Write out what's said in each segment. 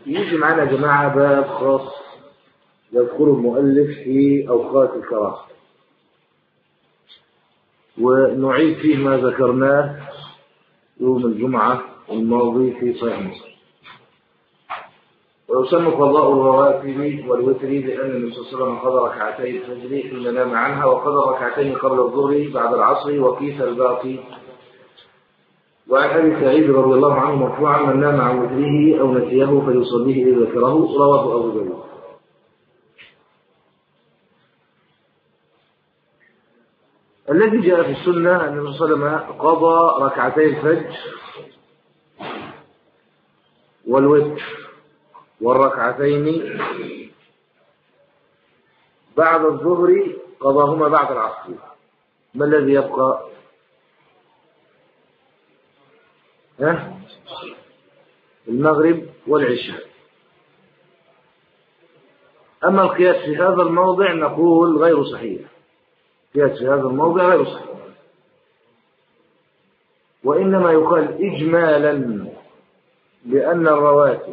يجي معنا يا جماعة باب خاص يذكره المؤلف في أوقات الكراهة ونعيد فيه ما ذكرناه يوم الجمعة الماضي في صحيح مسلم ويسمى قضاء الرواتب والوتر لأن النبي صلى الله عليه وسلم قضى ركعتي الفجر حين نام عنها وقضى ركعتين قبل الظهر بعد العصر وكيف الباقي وعن ابي سعيد رضي الله عنه مرفوعا من نام عن وتره او نسيه فليصليه اذا ذكره رواه ابو داود الذي جاء في السنه ان النبي صلى الله عليه وسلم قضى ركعتي الفجر والوتر والركعتين بعد الظهر قضاهما بعد العصر ما الذي يبقى ها المغرب والعشاء أما القياس في هذا الموضع نقول غير صحيح القياس في هذا الموضع غير صحيح وإنما يقال إجمالا بأن الرواتب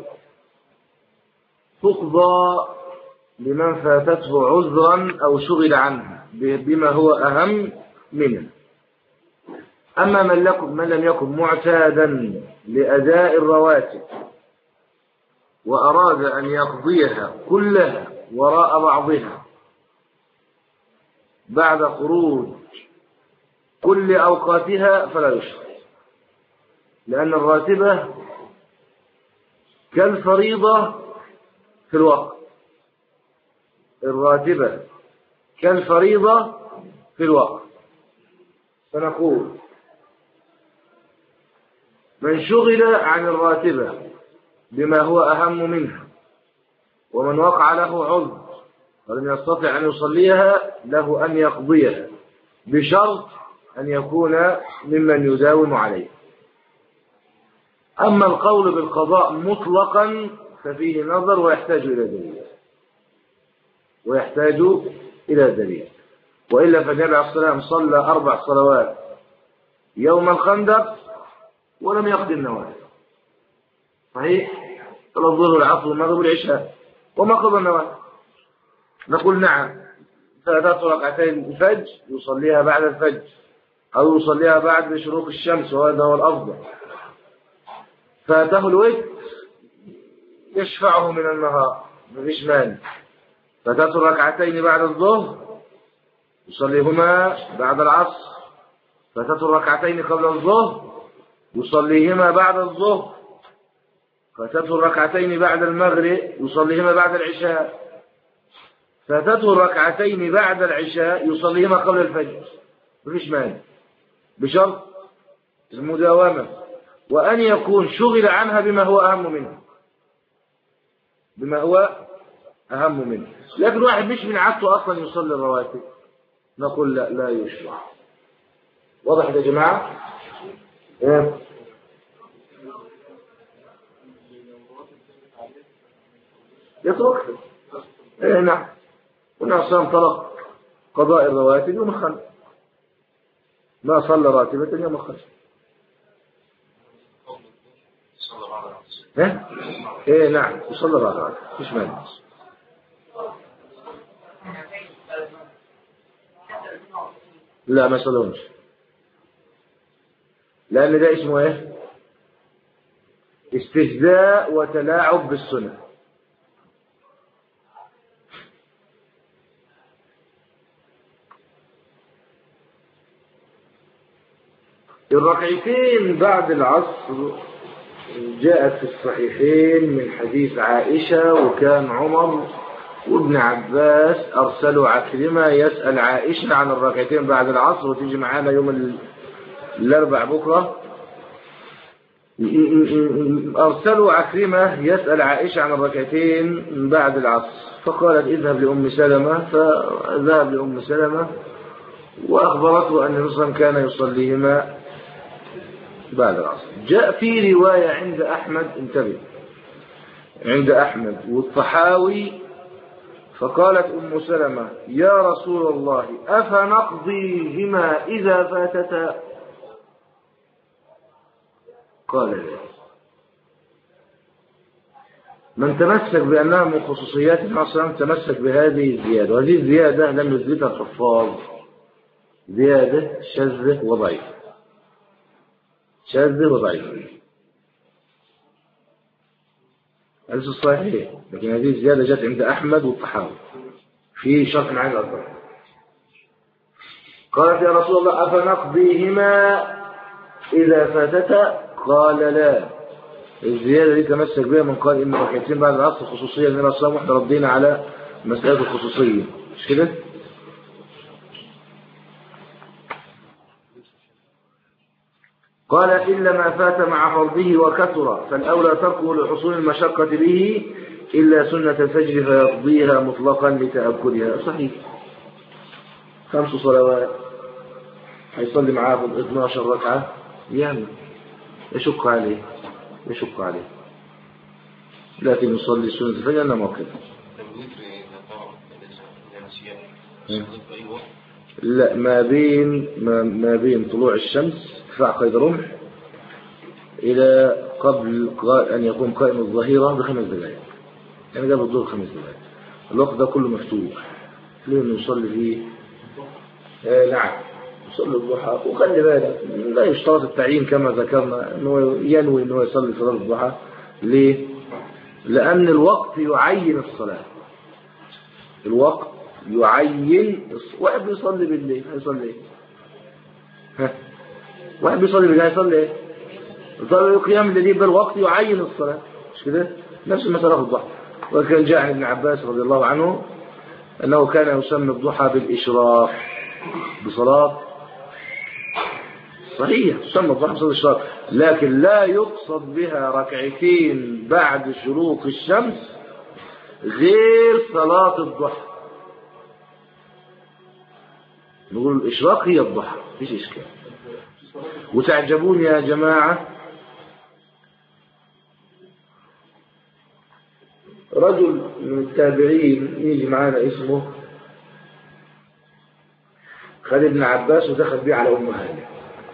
تقضى لمن فاتته عذرا أو شغل عنها بما هو أهم منه أما من, لكم من لم يكن معتادا لأداء الرواتب وأراد أن يقضيها كلها وراء بعضها بعد خروج كل أوقاتها فلا يشرع لأن الراتبة كالفريضة في الوقت الراتبة كالفريضة في الوقت فنقول من شغل عن الراتبة بما هو أهم منها ومن وقع له عذر ولم يستطع أن يصليها له أن يقضيها بشرط أن يكون ممن يداوم عليه أما القول بالقضاء مطلقا ففيه نظر ويحتاج إلى دليل ويحتاج إلى دليل وإلا فالنبي عليه الصلاة والسلام صلى أربع صلوات يوم الخندق ولم يقضي النوافل صحيح صلى الظهر والعصر والمغرب والعشاء وما قضى النوافل نقول نعم فاتته ركعتين الفجر يصليها بعد الفجر أو يصليها بعد شروق الشمس وهذا هو الأفضل فاته الوتر يشفعه من النهار مفيش مانع فاتته الركعتين بعد الظهر يصليهما بعد العصر فاتته الركعتين قبل الظهر يصليهما بعد الظهر فاتته الركعتين بعد المغرب يصليهما بعد العشاء فاتته الركعتين بعد العشاء يصليهما قبل الفجر مفيش مانع بشرط المداومة وأن يكون شغل عنها بما هو أهم منه بما هو أهم منه لكن واحد مش من عادته أصلا يصلي الرواتب نقول لا لا يشرع واضح يا جماعة إيه؟ يترك ايه نعم والنبي صلى طلب قضاء الرواتب يوم الخميس ما صلى راتبة يوم الخميس ايه ايه نعم يصلي راتبة مش مانع لا ما صلونش لأن ده اسمه ايه استهزاء وتلاعب بالسنة الركعتين بعد العصر جاءت في الصحيحين من حديث عائشة وكان عمر وابن عباس أرسلوا عكرمة يسأل عائشة عن الركعتين بعد العصر وتيجي معانا يوم الأربع بكرة أرسلوا عكرمة يسأل عائشة عن الركعتين بعد العصر فقالت اذهب لأم سلمة فذهب لأم سلمة وأخبرته أن النبي كان يصليهما بعد العصر جاء في رواية عند أحمد انتبه عند أحمد والطحاوي فقالت أم سلمة يا رسول الله أفنقضيهما إذا فاتتا قال لا من تمسك بأنها من خصوصيات النبي صلى الله عليه وسلم تمسك بهذه الزيادة وهذه الزيادة لم يثبتها الحفاظ زيادة شاذة وضعيفة شاذة وضعيفة هذا الصحيح لكن هذه الزيادة جاءت عند أحمد والطحاوي في شرح معاني الأربعة قالت يا رسول الله أفنقضيهما إذا فاتتا قال لا الزيادة دي تمسك بها من قال إن ركعتين بعد العصر خصوصية لأن الرسول واحنا ردينا على مسألة الخصوصية مش كده؟ قال إلا ما فات مع فرضه وكثر فالأولى تركه لحصول المشقة به إلا سنة الفجر فيقضيها مطلقا لتأكلها صحيح خمس صلوات هيصلي معاه 12 ركعة يعمل يشق عليه يشق عليه لكن يصلي سنة الفجر أنا موكل لا ما بين ما, ما بين طلوع الشمس ارتفاع قيد رمح إلى قبل أن يكون قائم الظهيرة بخمس دقائق يعني قبل الظهر خمس دقائق الوقت ده كله مفتوح ليه انه يصلي فيه آه نعم يصلي الضحى وخلي بالك لا يشترط التعيين كما ذكرنا انه ينوي انه يصلي صلاة الضحى ليه؟ لأن الوقت يعين الصلاة الوقت يعين واحد بيصلي بالليل هيصلي ايه؟ ها واحد بيصلي بالليل هيصلي ايه؟ يصلي قيام الليل بالوقت يعين الصلاة مش كده؟ نفس المسألة في الضحى وكان جاء عن ابن عباس رضي الله عنه أنه كان يسمي الضحى بالإشراق بصلاة صحيح تسمى الضحى بصلاة الإشراق لكن لا يقصد بها ركعتين بعد شروق الشمس غير صلاة الضحى نقول الإشراق هي الضحى مفيش إشكال وتعجبون يا جماعة رجل من التابعين يجي معانا اسمه خد ابن عباس ودخل بيه على أم هاني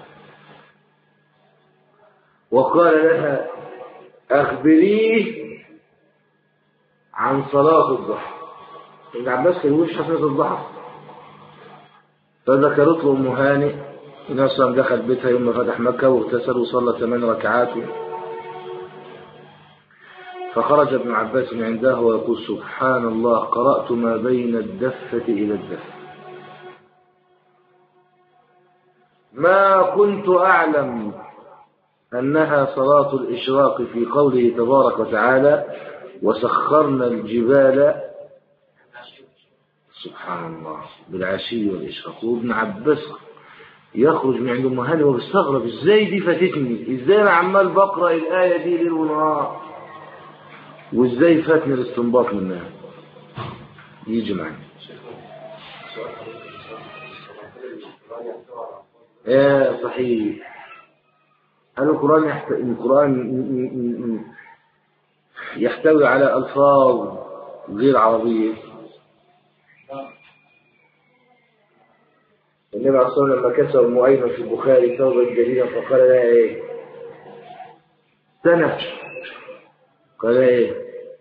وقال لها أخبريه عن صلاة الضحى ابن عباس كان يقول حسنة الضحى فذكرت له أم هاني النبي صلى الله عليه وسلم دخل بيتها يوم ما فتح مكة واغتسل وصلى ثمان ركعات فخرج ابن عباس من عنده ويقول سبحان الله قرأت ما بين الدفة إلى الدفة ما كنت أعلم أنها صلاة الإشراق في قوله تبارك وتعالى وسخرنا الجبال سبحان الله بالعشي والإشراق وابن عباس يخرج من عند أم هاني وبيستغرب ازاي دي فاتتني ازاي انا عمال بقرا الايه دي ليل ونهار وازاي فاتني الاستنباط منها يجي معانا ايه صحيح هل القرآن يحت... القرآن يحتوي على ألفاظ غير عربية النبي عليه الصلاة والسلام لما كسر مؤيمن في البخاري ثوبا جديدا فقال لها ايه سنة قال ايه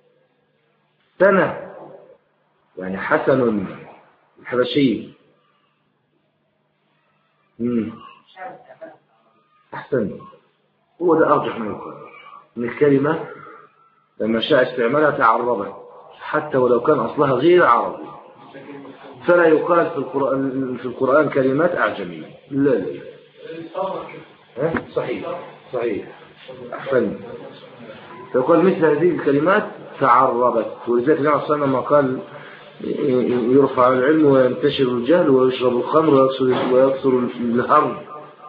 سنة يعني حسن الحبشي مم. أحسن هو ده أرجح من القرآن من الكلمة لما شاء استعمالها تعربت حتى ولو كان أصلها غير عربي فلا يقال في القرآن في القرآن كلمات أعجمية لا لا ها؟ صحيح صحيح أحسن فيقول مثل هذه الكلمات تعربت ولذلك النبي صلى الله عليه وسلم قال يرفع العلم وينتشر الجهل ويشرب الخمر ويكسر, ويكسر الهرج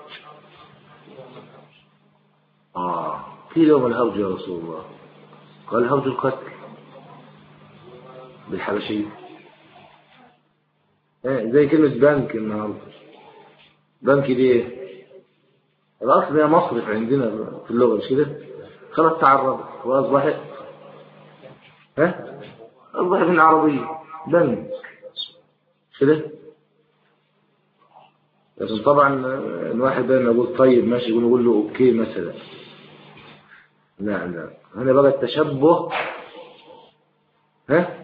آه قيل يوم الهرج يا رسول الله قال هرج القتل بالحبشية ايه زي كلمة بنك النهاردة بنك دي ايه الأصل هي مصرف عندنا في اللغة مش كده خلاص تعربت وأصبحت ها أصبحت من عربية بنك كده لكن طبعا الواحد دايما يقول طيب ماشي يقول نقول له اوكي مثلا لا لا هنا بقى التشبه ها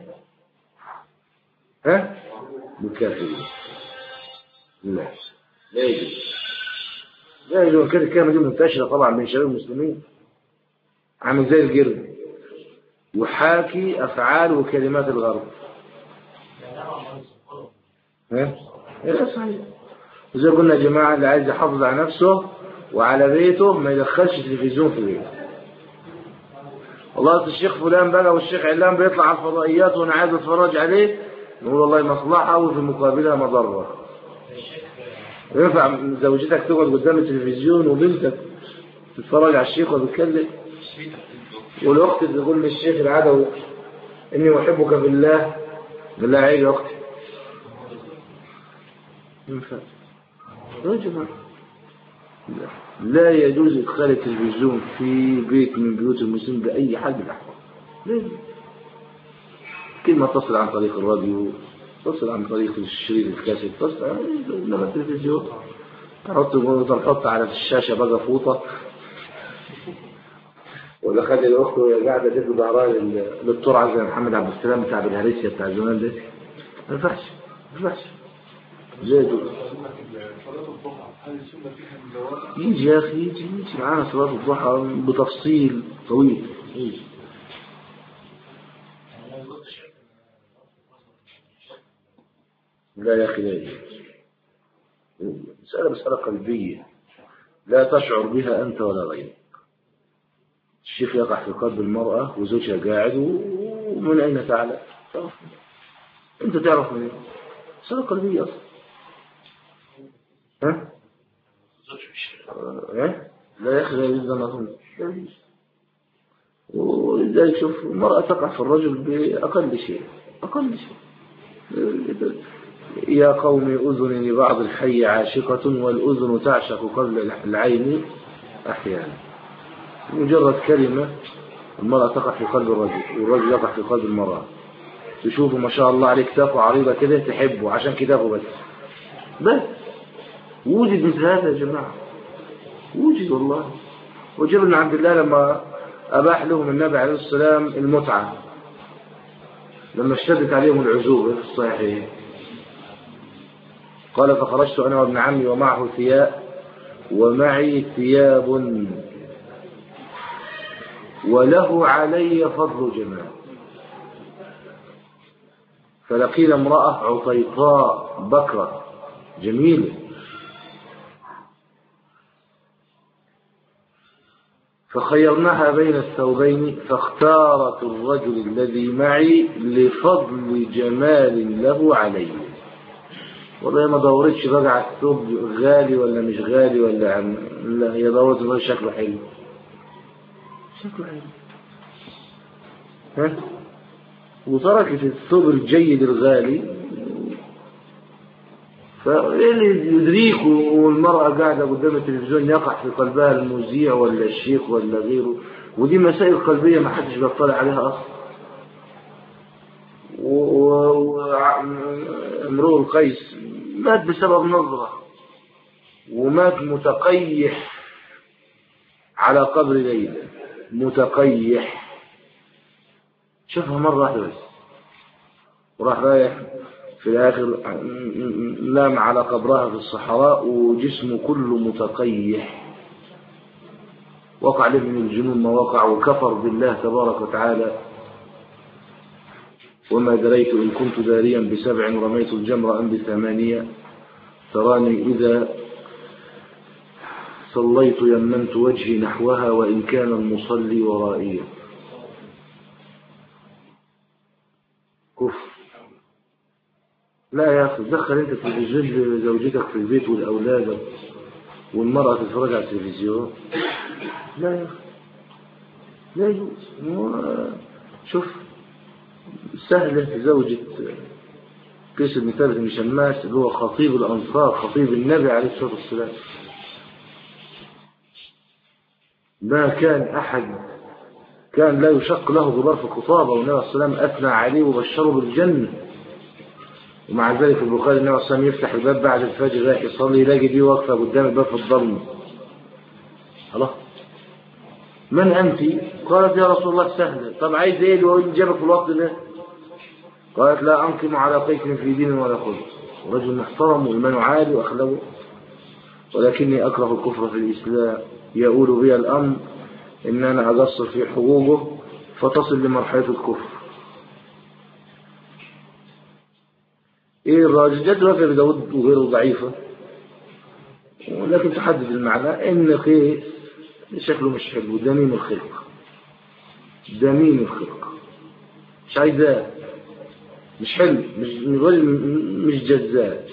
ها بالكافرين لا لا يجوز لا يجوز كده الكلمة دي منتشرة طبعا بين شباب المسلمين عامل زي الجرد يحاكي أفعال وكلمات الغرب ها؟ لا صحيح زي قلنا يا جماعة اللي عايز يحافظ على نفسه وعلى بيته ما يدخلش تلفزيون في بيته والله الشيخ فلان بقى والشيخ علان بيطلع على الفضائيات وانا عايز اتفرج عليه نقول والله مصلحة وفي مقابلها مضرة ينفع زوجتك تقعد قدام التلفزيون وبنتك تتفرج على الشيخ وبيتكلم والاخت تقول للشيخ العدوي اني احبك بالله بالله عيب يا اختي ينفع يا جماعه لا. لا يجوز ادخال التلفزيون في بيت من بيوت المسلمين باي حال من الاحوال ليه؟ كلمه تصل عن طريق الراديو تصل عن طريق الشريط الكاسيت تصل انما التلفزيون تحط تحط على الشاشه بقى فوطه ولا خد الاخت وهي قاعده تدي ظهرها للترعه زي محمد عبد السلام بتاع بالهريسيا بتاع زمان ده ما ينفعش ما ينفعش زي دول يجي يا اخي يجي يجي معانا صلاه الضحى بتفصيل طويل يجي لا يا اخي لا يجي مسألة مسألة قلبية لا تشعر بها أنت ولا غيرك الشيخ يقع في قلب المرأة وزوجها قاعد ومن أين تعلم تعرف أنت تعرف منين مسألة قلبية أصلا ها؟ ها؟ لا يا أخي لا يجوز أن أظن ولذلك شوف المرأة تقع في الرجل بأقل شيء أقل شيء يا قوم أذن لبعض الحي عاشقة والأذن تعشق قبل العين أحيانا مجرد كلمة المرأة تقع في قلب الرجل والرجل يقع في قلب المرأة تشوفه ما شاء الله عليه كتافه عريضة كده تحبه عشان كتافه بس بس وجد مثل هذا يا جماعة وجد والله وجب بن عبد الله لما أباح لهم النبي عليه السلام المتعة لما اشتدت عليهم العزوبة في الصحيحين قال فخرجت أنا وابن عمي ومعه ثياب ومعي ثياب وله علي فضل جمال فلقينا امرأة عطيطاء بكرة جميلة فخيرناها بين الثوبين فاختارت الرجل الذي معي لفضل جمال له علي والله ما دورتش بقى على الثوب غالي ولا مش غالي ولا عم لا هي دورت بقى شكله حلو شكله حلو ها وتركت الثوب الجيد الغالي فاللي يدريك والمرأة قاعدة قدام التلفزيون يقع في قلبها المذيع ولا الشيخ ولا غيره ودي مسائل قلبية ما حدش بيطلع عليها أصلا وامرؤ القيس مات بسبب نظرة ومات متقيح على قبر ليلى متقيح شافها مرة واحدة بس وراح رايح في الآخر نام على قبرها في الصحراء وجسمه كله متقيح وقع له من الجنون ما وقع وكفر بالله تبارك وتعالى وما دريت إن كنت داريا بسبع رميت الجمر أم بثمانية تراني إذا صليت يمنت وجهي نحوها وإن كان المصلي ورائيا كفر لا يا أخي دخل أنت التلفزيون لزوجتك في البيت والأولاد والمرأة تتفرج على التلفزيون لا يا أخي لا يجوز شوف سهلة زوجة قيس بن ثابت بن شماس اللي هو خطيب الأنصار خطيب النبي عليه الصلاة والسلام ما كان أحد كان لا يشق له غبار في الخطابة والنبي عليه الصلاة والسلام أثنى عليه وبشره بالجنة ومع ذلك البخاري النبي عليه الصلاة والسلام يفتح الباب بعد الفجر رايح يصلي يلاقي دي واقفة قدام الباب في الظلمة خلاص من أنت؟ قالت يا رسول الله سهلة طب عايز إيه اللي جابك في الوقت ده؟ قالت لا أنقم على قيك في دين ولا خلق رجل محترم وإيمان عالي وأخلاقه ولكني أكره الكفر في الإسلام يقول بي الأمر إن أنا أقصر في حقوقه فتصل لمرحلة الكفر إيه الراجل جد وفي بداود وغيره ضعيفة ولكن تحدد المعنى إن خير شكله مش حلو دميم الخلق دميم الخلق مش عايزاه مش حلو مش مش جزاء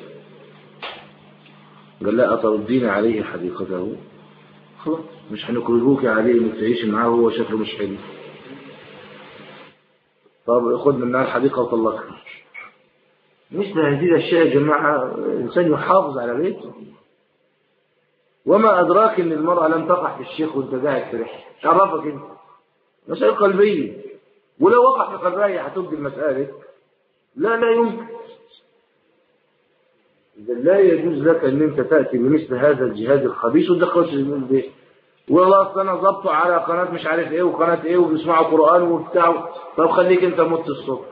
قال لا أتردين عليه حديقته خلاص مش هنكرهوك عليه انك تعيش معاه هو شكله مش حلو طب خد منها الحديقة وطلقها مثل هذه الأشياء يا جماعة الإنسان يحافظ على بيته وما أدراك أن المرأة لم تقع في الشيخ وأنت قاعد في رحلة عرفك أنت مسألة قلبية ولو وقع في قلبها هتبدي المسألة لا لا يمكن إذا لا يجوز لك أن أنت تأتي بمثل هذا الجهاد الخبيث وتدخلش البيت والله أصل أنا ضبطه على قناة مش عارف إيه وقناة إيه وبيسمعوا قرآن وبتاع طب خليك أنت مت الصبح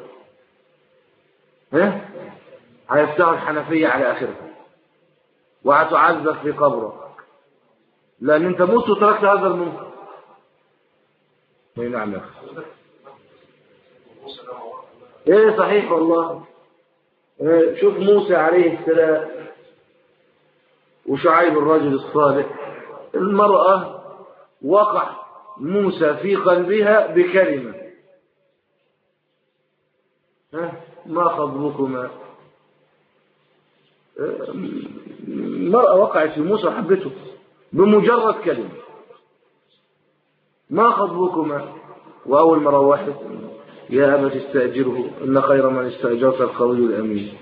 ها هيفتحوا الحنفية على آخرها وهتعذب في قبرك لأن أنت مت وتركت هذا المنكر نعم يا أخي ايه صحيح والله إيه شوف موسى عليه السلام وشعيب الرجل الصالح المرأة وقع موسى في قلبها بكلمة ها ما خطبكما المرأة وقعت في موسى وحبته بمجرد كلمة ما خطبكما وأول ما روحت يا أبت استأجره إن خير من استأجرت القوي الأمين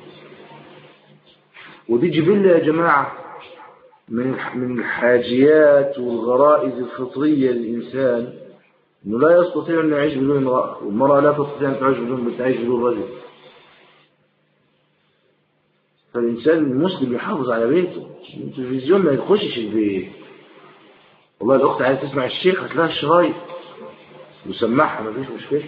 ودي جبلة يا جماعة من من الحاجيات والغرائز الفطرية للإنسان إنه لا يستطيع أن يعيش بدون امرأة والمرأة لا تستطيع أن تعيش بدون تعيش بدون رجل فالإنسان المسلم يحافظ على بيته التلفزيون ما يخشش البيت والله الأخت عايزة تسمع الشيخ هتلاقي الشرايط وسمعها ما فيش مشكلة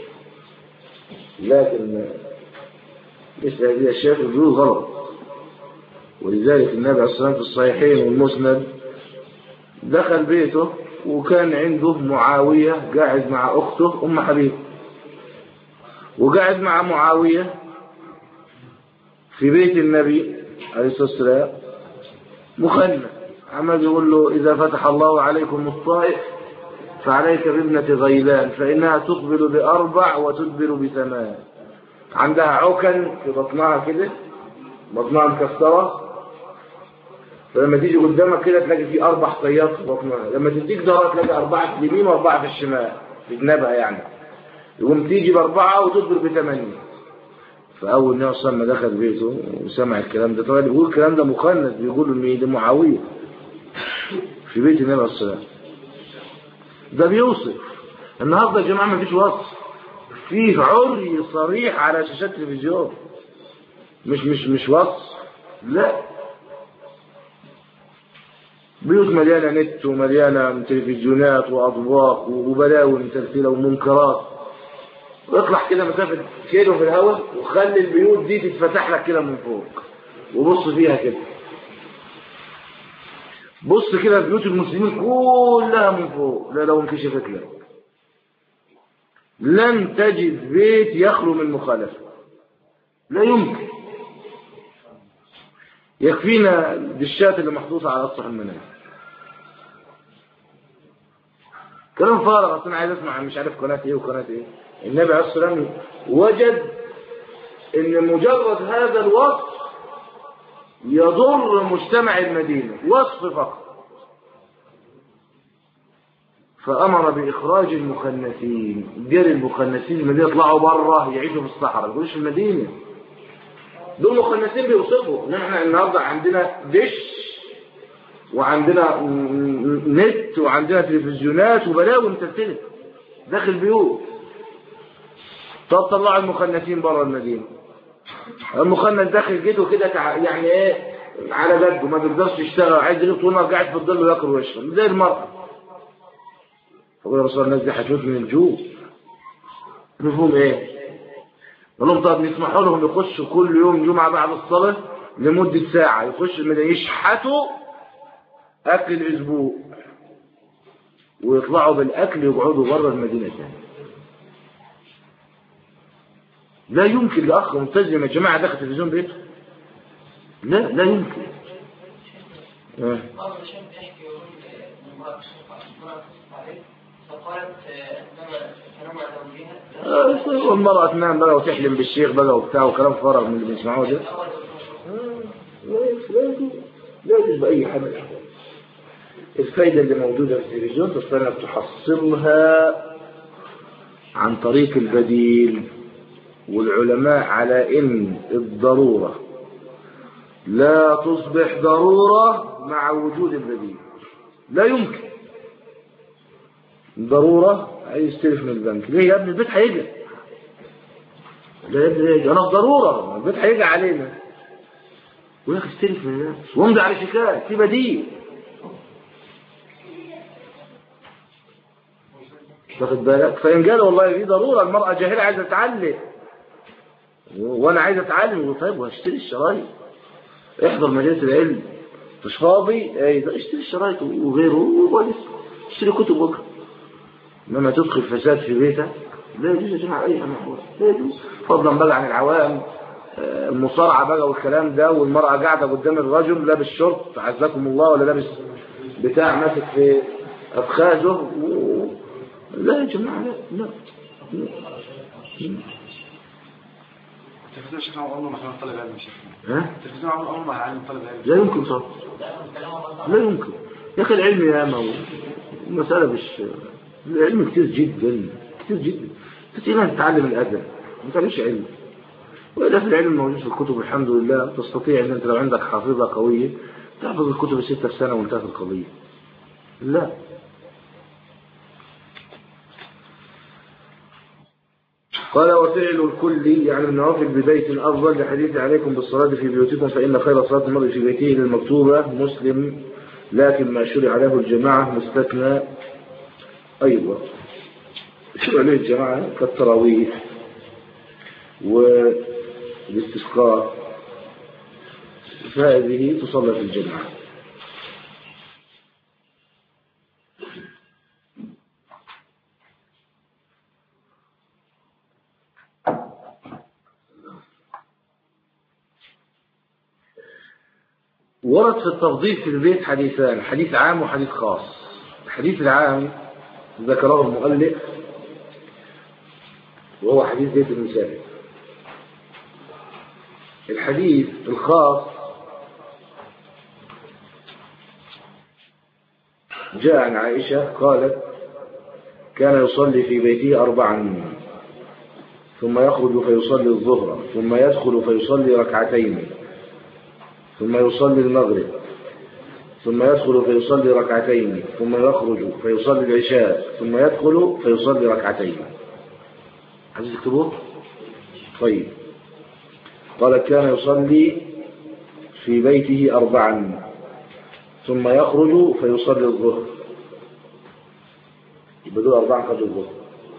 لكن مثل هذه الأشياء في البيوت غلط ولذلك النبي عليه الصلاة والسلام في الصحيحين والمسند دخل بيته وكان عنده معاوية قاعد مع أخته أم حبيب وقاعد مع معاوية في بيت النبي عليه الصلاة والسلام مخنى عمال يقول له إذا فتح الله عليكم الطائف فعليك بابنة غيلان فإنها تقبل بأربع وتدبر بثمان عندها عكن في بطنها كده بطنها مكسرة فلما تيجي قدامك كده تلاقي في أربع طيات في بطنها لما تديك ظهرها تلاقي أربعة في اليمين وأربعة في الشمال في جنابها يعني يقوم تيجي بأربعة وتدبر بثمانية فأول ناس صلى دخل بيته وسمع الكلام ده طبعا بيقول الكلام ده مخنث بيقولوا إن ده معاوية في بيت النبي عليه الصلاة والسلام ده بيوصف النهارده يا جماعه ما فيش وصف فيه عري صريح على شاشات التلفزيون مش مش مش وصف لا بيوت مليانه نت ومليانه تلفزيونات واطباق وبلاوي متلتله ومنكرات واطلع كده مسافه كيلو في الهواء وخلي البيوت دي تتفتح لك كده من فوق وبص فيها كده بص كده بيوت المسلمين كلها من فوق لا لو انكشفت لك لن تجد بيت يخلو من مخالفة لا يمكن يكفينا دشات اللي محطوطة على أسطح المنازل كلام فارغ اصل انا عايز اسمع مش عارف قناة ايه وقناة ايه النبي عليه الصلاة والسلام وجد ان مجرد هذا الوصف يضر مجتمع المدينة وصف فقط فأمر بإخراج المخنثين دير المخنثين المدينة يطلعوا بره يعيشوا في الصحراء ما يقولوش في المدينة دول مخنثين بيوصفوا ان احنا النهارده عندنا دش وعندنا نت وعندنا تلفزيونات وبلاوي متلتلة داخل بيوت طب طلعوا المخنثين بره المدينة المخنث داخل جيته كده يعني ايه على جده ما بيقدرش يشتغل عايز يغيب طول قاعد في الظل وياكل ويشرب زي المرأة فقول يا رسول الناس دي هتموت من الجوع مفهوم ايه قال لهم طب نسمحوا لهم يخشوا كل يوم جمعة بعد الصلاة لمدة ساعة يخشوا المدينة يشحتوا أكل أسبوع ويطلعوا بالأكل يقعدوا بره المدينة تاني لا يمكن لأخ ملتزم يا جماعة داخل تلفزيون بيته لا لا يمكن آه. بعض الشيخ بيحكي يقول ان امرأة امرأة تصف عليه فقالت عندما تنام على زوجها آه، والمرأة تنام بقى وتحلم بالشيخ بقى وبتاع وكلام فارغ من اللي بيسمعوه ده لا يجوز لا يجوز بأي حال من الأحوال الفايدة اللي موجودة في التلفزيون تستطيع أنك تحصلها عن طريق البديل والعلماء على إن الضرورة لا تصبح ضرورة مع وجود البديل لا يمكن ضرورة عايز تلف من البنك ليه يا ابني البيت هيجي لا يا ابني هيجي انا في ضرورة البيت هيجي علينا ويا اخي استلف من الناس وامضي على شيكات في بديل واخد بالك فان قال والله في ضروره المراه جاهله عايزه تتعلم وانا عايز اتعلم طيب وهشتري الشرايط احضر مجالس العلم مش فاضي اي ده اشتري الشرايط وغيره وكويس اشتري كتب بكره انما تدخل فساد في بيتك لا يجوز يا جماعه اي حاجه لا يجوز فضلا بقى عن العوام آه، المصارعه بقى والكلام ده والمراه قاعده قدام الرجل لابس شورت عزكم الله ولا لابس بتاع ماسك في افخاذه و... لا يا جماعه لا لا, لا. التلفزيون يا شيخنا عمره ما كان طالب علم يا شيخنا ها التلفزيون عمره عمره ما هيعلم طالب علم لا يمكن صح لا يمكن يا اخي العلم يا ما المسألة مش العلم كتير جدا كتير جدا تتعلم تتعلم الأدب ما تعلمش علم وإلا في العلم موجود في الكتب الحمد لله تستطيع أن أنت لو عندك حافظة قوية تحفظ الكتب الستة في سنة وانتهت القضية لا قال وفعل الكل يعني النوافل ببيت أفضل لحديث عليكم بالصلاة في بيوتكم فإن خير صلاة المرء في بيته للمكتوبة مسلم لكن ما شرع له الجماعة مستثنى أيضا شرع له الجماعة كالتراويح والاستسقاء فهذه تصلى في الجماعة ورد في التفضيل في البيت حديثان حديث عام وحديث خاص الحديث العام ذكره المؤلف وهو حديث زيد بن ثابت الحديث الخاص جاء عن عائشة قالت كان يصلي في بيته أربعا ثم يخرج فيصلي الظهر ثم يدخل فيصلي ركعتين ثم يصلي المغرب ثم يدخل فيصلي ركعتين ثم يخرج فيصلي العشاء ثم يدخل فيصلي ركعتين عايز تكتبوه طيب قال كان يصلي في بيته أربعا ثم يخرج فيصلي الظهر بدون أربعا قبل الظهر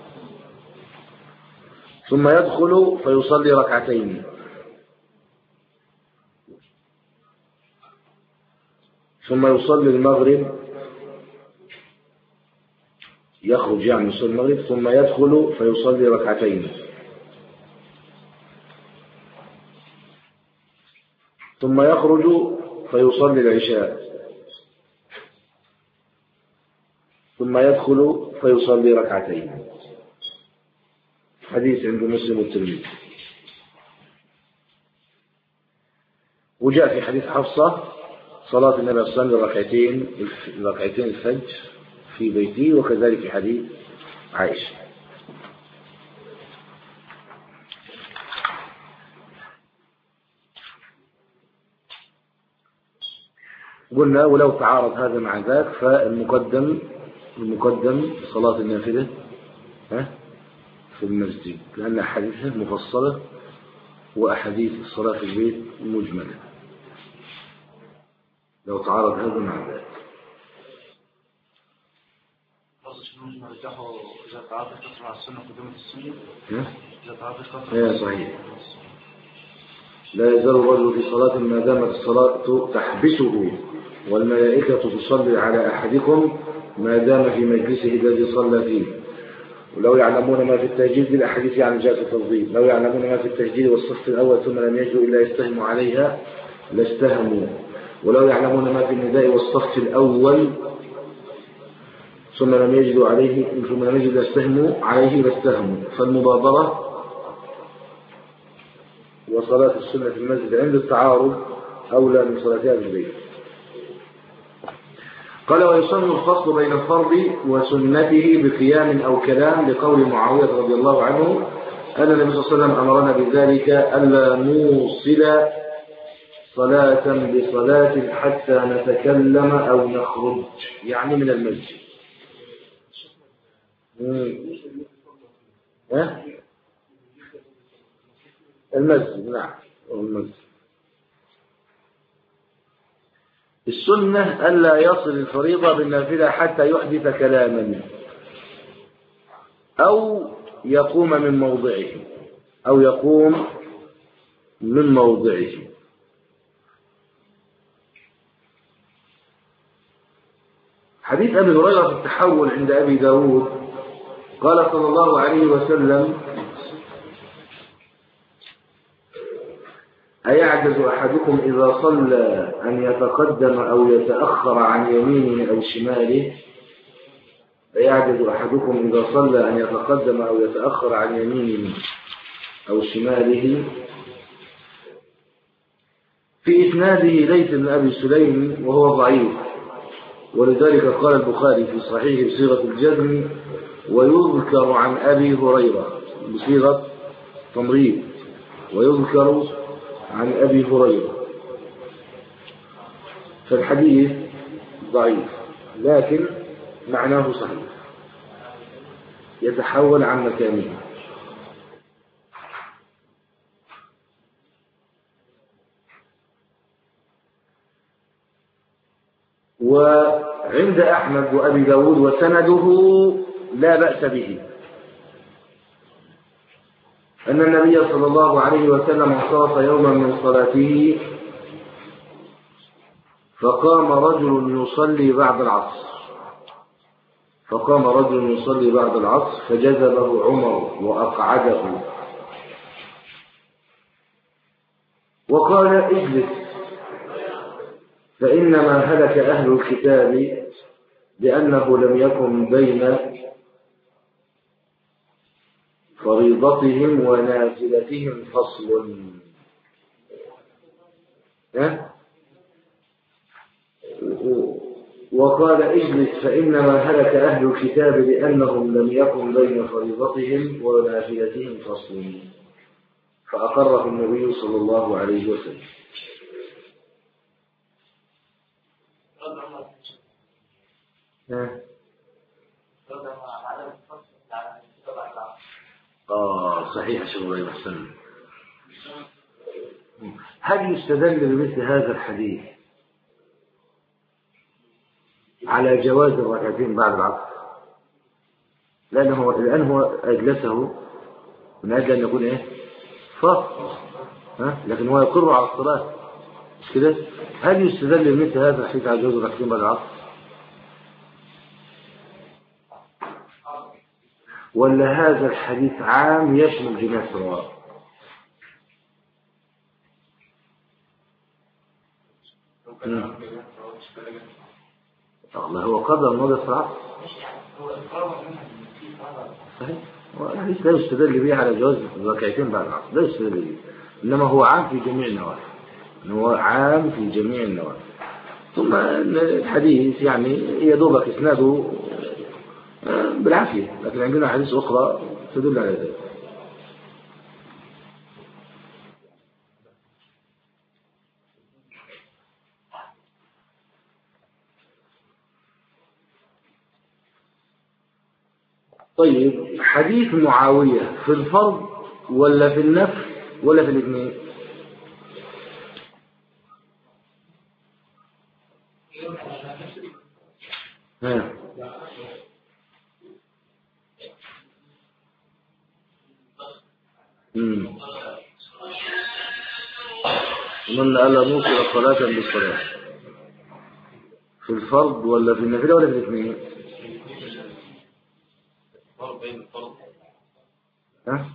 ثم يدخل فيصلي ركعتين ثم يصلي المغرب يخرج يعني يصلي المغرب ثم يدخل فيصلي ركعتين ثم يخرج فيصلي العشاء ثم يدخل فيصلي ركعتين حديث عند مسلم والترمذي وجاء في حديث حفصة صلاة النبي صلى الله عليه وسلم ركعتين ركعتين الفجر في بيته وكذلك في حديث عائشة قلنا ولو تعارض هذا مع ذاك فالمقدم المقدم صلاة النافلة ها في المسجد لأن أحاديثه مفصلة وأحاديث الصلاة في البيت مجملة لو تعارض هذا مع ذاك خلاص شنو ممكن نرجحه إذا تعاطى الكثرة على السنة قدمت السنة ها؟ إذا تعاطى الكثرة ايه صحيح لا يزال الرجل في صلاة ما دامت الصلاة تحبسه والملائكة تصلي على أحدكم ما دام في مجلسه الذي صلى فيه ولو يعلمون ما في التهجيد بالأحاديث عن جاء التفضيل لو يعلمون ما في التهجيد والصف الأول ثم لم يجدوا إلا يستهموا عليها لاستهموا ولو يعلمون ما في النداء والصف الأول ثم لم يجدوا عليه ثم لم يجدوا يستهموا عليه لاستهموا فالمبادرة وصلاة السنة في المسجد عند التعارض أولى من صلاتها في البيت قال ويسن الفصل بين الفرض وسنته بقيام أو كلام لقول معاوية رضي الله عنه أن النبي صلى الله عليه وسلم أمرنا بذلك ألا نوصل صلاة بصلاة حتى نتكلم أو نخرج يعني من المسجد مم. ها؟ المسجد نعم المسجد السنة ألا يصل الفريضة بالنافلة حتى يحدث كلاما أو يقوم من موضعه أو يقوم من موضعه حديث أبي هريرة في التحول عند أبي داود قال صلى الله عليه وسلم أيعجز أحدكم إذا صلى أن يتقدم أو يتأخر عن يمينه أو شماله أيعجز أحدكم إذا صلى أن يتقدم أو يتأخر عن يمينه أو شماله في إسناده ليس بن أبي سليم وهو ضعيف ولذلك قال البخاري في صحيح بصيغة الجزم ويذكر عن أبي هريرة بصيغة تمريض ويذكر عن أبي هريرة فالحديث ضعيف لكن معناه صحيح يتحول عن مكانه وعند أحمد وأبي داود وسنده لا بأس به أن النبي صلى الله عليه وسلم انصرف يوما من صلاته فقام رجل يصلي بعد العصر فقام رجل يصلي بعد العصر فجذبه عمر وأقعده وقال اجلس فإنما هلك أهل الكتاب لأنه لم يكن بين فريضتهم ونافلتهم فصل ها؟ وقال اجلس فإنما هلك أهل الكتاب لأنهم لم يكن بين فريضتهم ونافلتهم فصل فأقره النبي صلى الله عليه وسلم رد عمر ها؟ رد عمر على الفصل بتاع السبع العصر آه صحيح شيخ الله يحسن هل يستدل بمثل هذا الحديث على جواز الركعتين بعد العصر لأنه الآن هو أجلسه من أجل أن يكون إيه فصل ها لكن هو يقر على الصلاة مش كده هل يستدل بمثل هذا الحديث على جواز الركعتين بعد العصر ولا هذا الحديث عام يشمل جميع الصلوات مم. الله هو قدر الماضي الصلاة هو الفرق منها في فرق صحيح هو الحديث لا يستدل به على جواز الركعتين بعد العصر لا يستدل به إنما هو عام في جميع النوافل إنه هو عام في جميع النوافل ثم الحديث يعني يدوبك إسناده آه، بالعافية لكن عندنا حديث أخرى تدل على ذلك طيب حديث معاوية في الفرض ولا في النفل ولا في الاثنين ها مم. من ألا نوصل صلاة بالصلاة في الفرض ولا في النافلة ولا في الاثنين فرض بين الفرض ها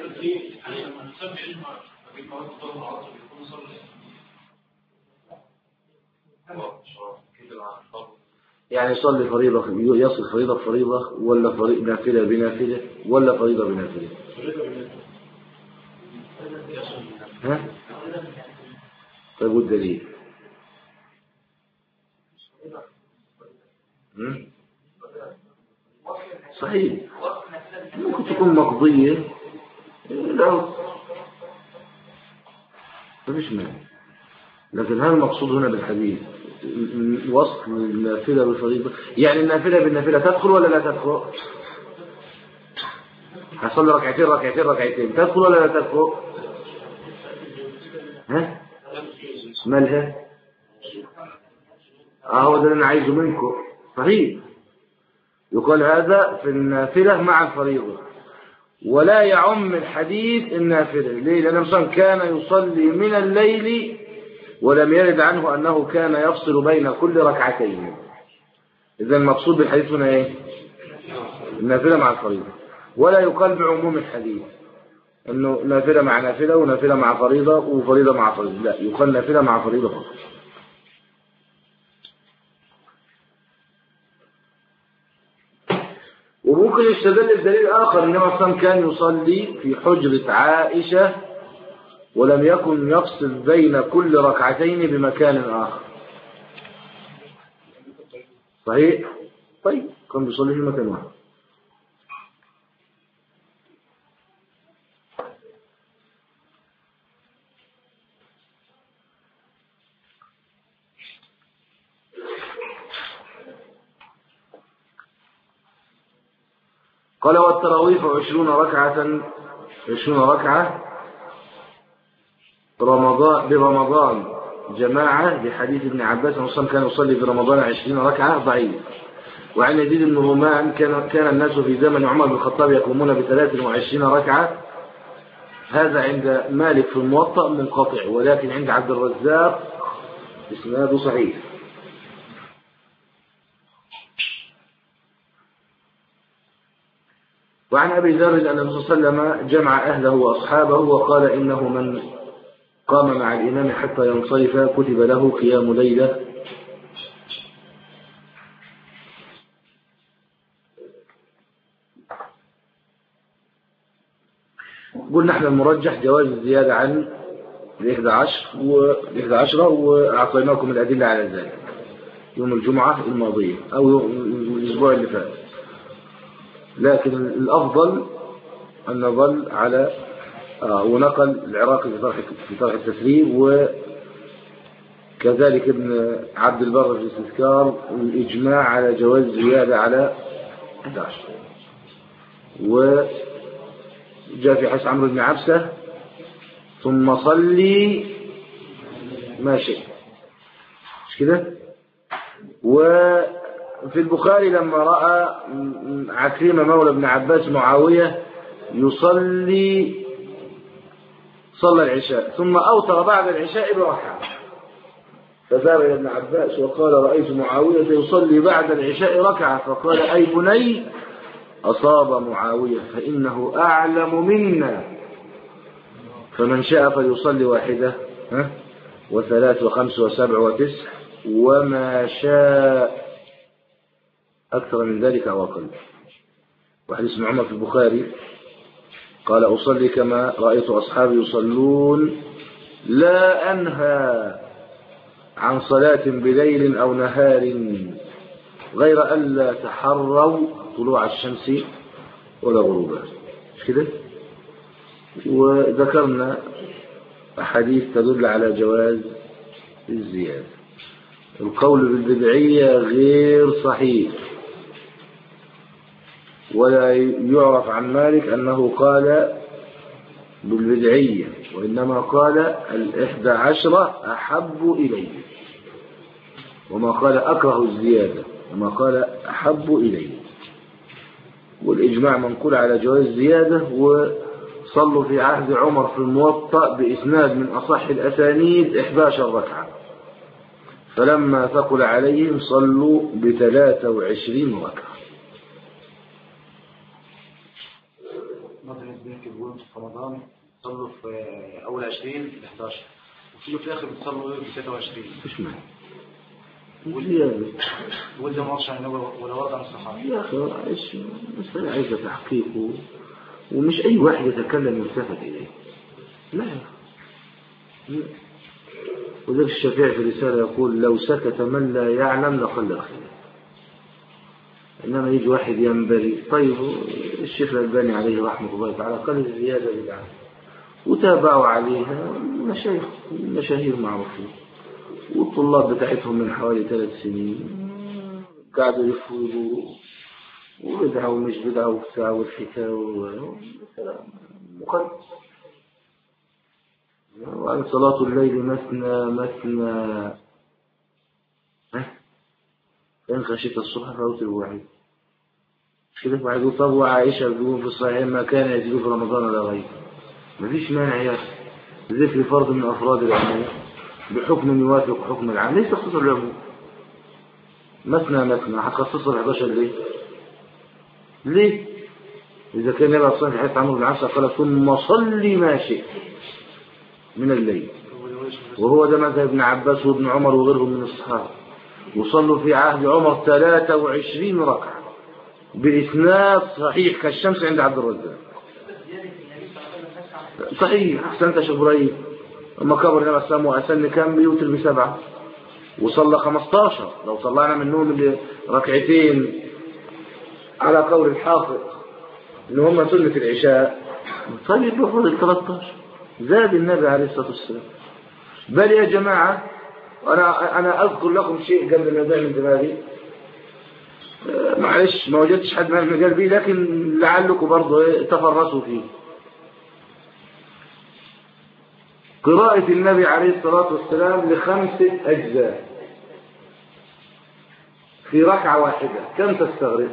يعني يصلي فريضة يصل فريضة بفريضة ولا فريضة نافلة بنافلة ولا فريضة بنافلة ها طيب والدليل هم؟ صحيح ممكن تكون مقضية لا مفيش مانع لكن هل المقصود هنا بالحديث وصل النافلة بالفريضة يعني النافلة بالنافلة تدخل ولا لا تدخل هصلي ركعتين ركعتين ركعتين تدخل ولا لا تدخل ها مالها اه هو ده اللي انا عايزه منكم صحيح يقال هذا في النافلة مع الفريضة ولا يعم الحديث النافلة ليه لأن مثلا كان يصلي من الليل ولم يرد عنه أنه كان يفصل بين كل ركعتين إذا المقصود بالحديث هنا إيه النافلة مع الفريضة ولا يقال بعموم الحديث أنه نافلة مع نافلة ونافلة مع فريضة وفريضة مع فريضة لا يقال نافلة مع فريضة فقط وممكن يستدل بدليل آخر إنما أصلا كان يصلي في حجرة عائشة ولم يكن يفصل بين كل ركعتين بمكان آخر صحيح؟ طيب كان بيصلي في مكان واحد قال والتراويح عشرون ركعة عشرون ركعة رمضان برمضان جماعة بحديث ابن عباس أنه صلى كان يصلي في رمضان عشرين ركعة ضعيف وعن يزيد بن رومان كان كان الناس في زمن عمر بن الخطاب يقومون بثلاث وعشرين ركعة هذا عند مالك في الموطأ منقطع ولكن عند عبد الرزاق اسناده صحيح وعن أبي ذر أن النبي صلى الله عليه وسلم جمع أهله وأصحابه وقال إنه من قام مع الإمام حتى ينصرف كتب له قيام ليلة قلنا احنا المرجح جواز الزيادة عن الإحدى عشر والإحدى عشرة وأعطيناكم الأدلة على ذلك يوم الجمعة الماضية أو الأسبوع اللي فات لكن الأفضل أن نظل على آه ونقل العراقي في طرح في طرح التسريب وكذلك ابن عبد البر في الاستذكار الإجماع على جواز زيادة على 11 وجاء في حديث عمرو بن عبسة ثم صلي ما شئت مش كده وفي البخاري لما رأى عكرمة مولى ابن عباس معاوية يصلي صلى العشاء ثم أوتر بعد العشاء بركعة فذهب إلى ابن عباس وقال رأيت معاوية يصلي بعد العشاء ركعة فقال أي بني أصاب معاوية فإنه أعلم منا فمن شاء فليصلي واحدة ها وثلاث وخمس وسبع وتسع وما شاء أكثر من ذلك أو أقل وحديث ابن عمر في البخاري قال أصلي كما رأيت أصحابي يصلون لا أنهى عن صلاة بليل أو نهار غير ألا تحروا طلوع الشمس ولا غروبها مش كده وذكرنا أحاديث تدل على جواز الزيادة القول بالبدعية غير صحيح ولا يعرف عن مالك أنه قال بالبدعية وإنما قال الإحدى عشرة أحب إليه وما قال أكره الزيادة وما قال أحب إليه والإجماع منقول على جواز الزيادة صلوا في عهد عمر في الموطأ بإسناد من أصح الأسانيد 11 ركعة فلما ثقل عليهم صلوا بثلاثة وعشرين ركعة مثلا اثنين بيقولوا في رمضان صلوا في اول 20 ل 11 وفي في الاخر بتصلوا ب 23 مش معنى زيادة بيقول ده ما وضعش عن ولا وضع عن الصحابه يا أخي إيش مسألة عايزة تحقيق و- ومش أي واحد يتكلم يلتفت إليه لا يا أخي. لا. وذلك الشافعي في رسالة يقول لو سكت من لا يعلم لقل الخير إنما يجي واحد ينبغي طيب الشيخ الألباني عليه رحمة الله تعالى قال الزيادة بدعة وتابعوا عليها مشايخ مشاهير معروفين والطلاب بتاعتهم من حوالي ثلاث سنين قعدوا يفوضوا وبدعة ومش بدعة وبتاع والحكاية و- مقدس وعن صلاة الليل مثنى مثنى ها فإن خشيت الصبح فأوتر واحد مش كده واحد يقول طب وعائشة بتقول في الصحيح ما كان يزيد في رمضان ولا غيره مفيش مانع يا أخي ذكر فرد من أفراد العموم بحكم يوافق حكم العام ليس خصوص العموم مثنى مثنى هتخصصه ال 11 ليه؟ ليه؟ إذا كان النبي عليه الصلاة والسلام في حديث عمرو بن عاص قال ثم صلي ما شئت من الليل وهو ده مذهب ابن عباس وابن عمر وغيرهم من الصحابة وصلوا في عهد عمر 23 ركعة بإسناد صحيح كالشمس عند عبد الرزاق صحيح أحسنت يا شيخ إبراهيم أما كبر النبي عليه الصلاة والسلام وأسن كام بيوتر بسبعة وصلى 15 لو طلعنا منهم ركعتين على قول الحافظ إن هم سنة العشاء طيب يروحوا لل 13 زاد النبي عليه الصلاة والسلام بل يا جماعة أنا أنا أذكر لكم شيء قبل ما يضيع من دماغي آه، معلش ما وجدتش حد من المجال بيه لكن لعلكم برضه إيه، تفرسوا فيه قراءة النبي عليه الصلاة والسلام لخمسة أجزاء في ركعة واحدة كم تستغرق؟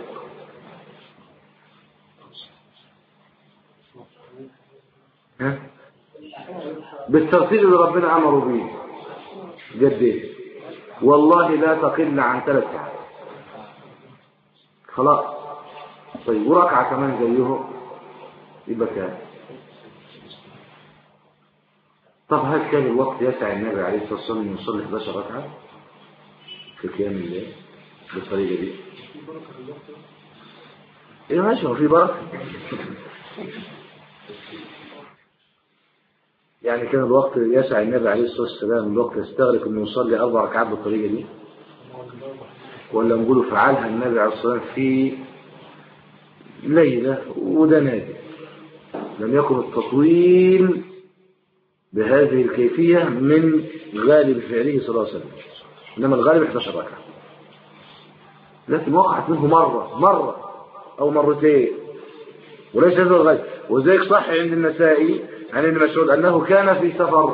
ها؟ بالترتيب اللي ربنا أمره به قد ايه؟ والله لا تقل عن ثلاث ساعات خلاص طيب وركعة كمان زيه يبقى كام؟ طب هل كان الوقت يسع النبي عليه الصلاة والسلام أن يصلي 11 ركعة في قيام الليل بالطريقة دي؟ ايه ماشي هو في بركة يعني كان الوقت يسع النبي عليه الصلاة والسلام الوقت يستغرق انه يصلي اربع ركعات بالطريقة دي ولا نقوله فعلها النبي عليه الصلاة والسلام في ليلة وده نادر لم يكن التطويل بهذه الكيفية من غالب فعله صلى الله عليه وسلم إنما الغالب 11 ركعة لكن وقعت منه مرة مرة أو مرتين وليس هذا الغالب وذلك صح عند النسائي عن ابن مسعود أنه كان في سفر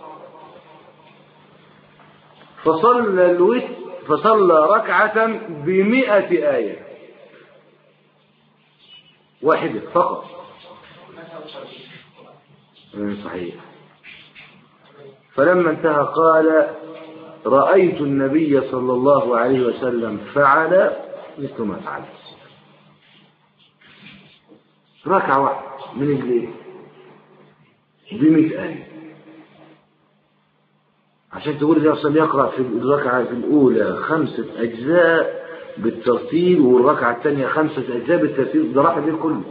فصلى الوتر فصلى ركعة بمئة آية واحدة فقط مم، صحيح فلما انتهى قال رأيت النبي صلى الله عليه وسلم فعل مثل ما فعل ركعة واحدة من الليل بمئة آية عشان تقول إذا أصلا يقرأ في الركعة في الأولى خمسة أجزاء بالترتيب والركعة الثانية خمسة أجزاء بالترتيب ده راح الليل كله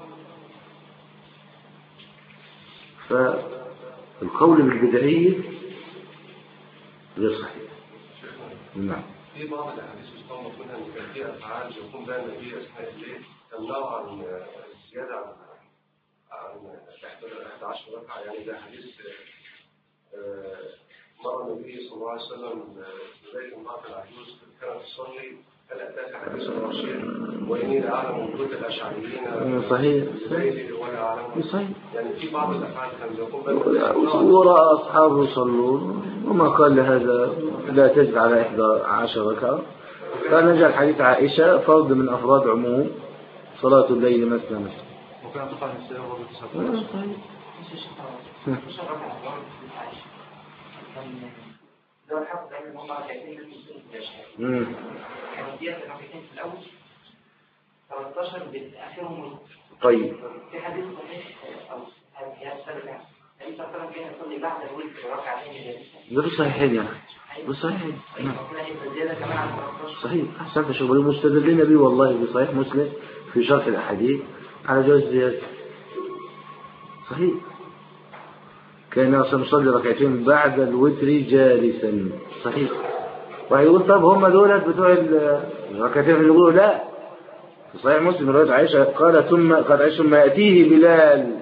فالقول بالبدعية غير صحيح نعم في بعض الاحاديث يستنبط منها ان كان في افعال يقوم بها النبي اثناء الليل تمنعه عن الزياده عن عن 11 ركعه يعني ده حديث آه، مر النبي صلى الله عليه وسلم ببيت امراه العجوز كانت تصلي فلا اتاك حديث الرشيد واني لاعلم وجود الاشعريين صحيح. الليل ولا اعلم صحيح يعني في بعض الافعال كان يقوم بها ورأى أصحابه يصلون وما قال لهذا لا تزد على إحدى عشر ركعة فنجعل حديث عائشة فرد من أفراد عموم صلاة الليل مثنى مثنى وكان طبعا السلام برضه آه، 19 طيب. مش الرقم اللي هو في عايش كان لو الحفظ قال ان هم ركعتين من المسلمين في العشاء مم. كانوا ديت ركعتين في الاول 13 باخرهم وتر طيب في حديث صحيح او هي السبب النبي صلى الله عليه وسلم كان يصلي بعد الوتر ركعتين جالسا ده في الصحيحين يا أخي في الصحيحين نعم. ربنا يبقى زياده كمان عن 13 صحيح أحسنت شغل المستدلين به والله في صحيح مسلم في شرح الأحاديث على جواز الزيادة صحيح كان أصلا يصلي ركعتين بعد الوتر جالسا صحيح وهيقول طب هم دولت بتوع ال- الركعتين اللي يقولوا لا في صحيح مسلم رواية عائشة قال ثم قال عائشة ثم يأتيه بلال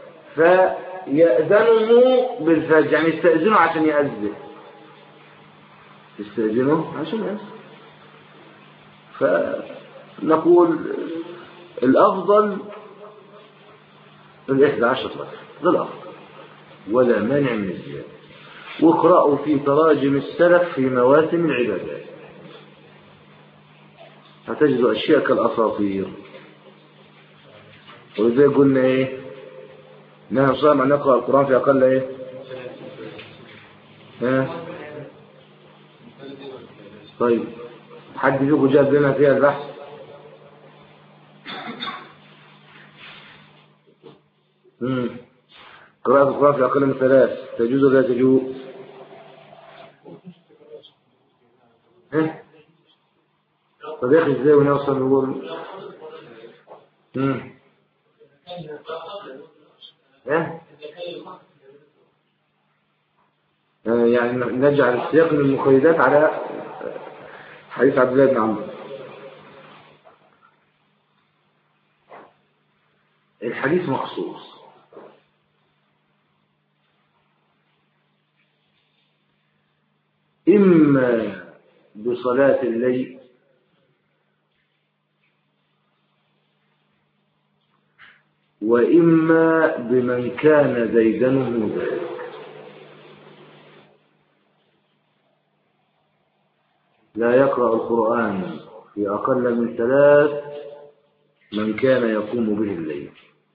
فيأذنه بالفجر يعني يستأذنه عشان يأذن يستأذنه عشان يأذن فنقول الأفضل الإحدى عشر ركعة ده الأفضل ولا مانع من الزيادة واقرأوا في تراجم السلف في مواسم العبادات هتجدوا أشياء كالأساطير وإزاي قلنا إيه نحن صام أن نقرأ القرآن في أقل إيه ها طيب حد فيكم جاب لنا فيها البحث مم. قراءة القرآن في أقل من ثلاث تجوز ولا لا تجوز ها طب يا أخي إزاي ونوصل نقول مم. ها آه، يعني نجعل السياق من المقيدات على حديث عبد الله بن عمرو الحديث مخصوص إما بصلاة الليل وإما بمن كان ديدنه ذلك لا يقرأ القرآن في أقل من ثلاث من كان يقوم به الليل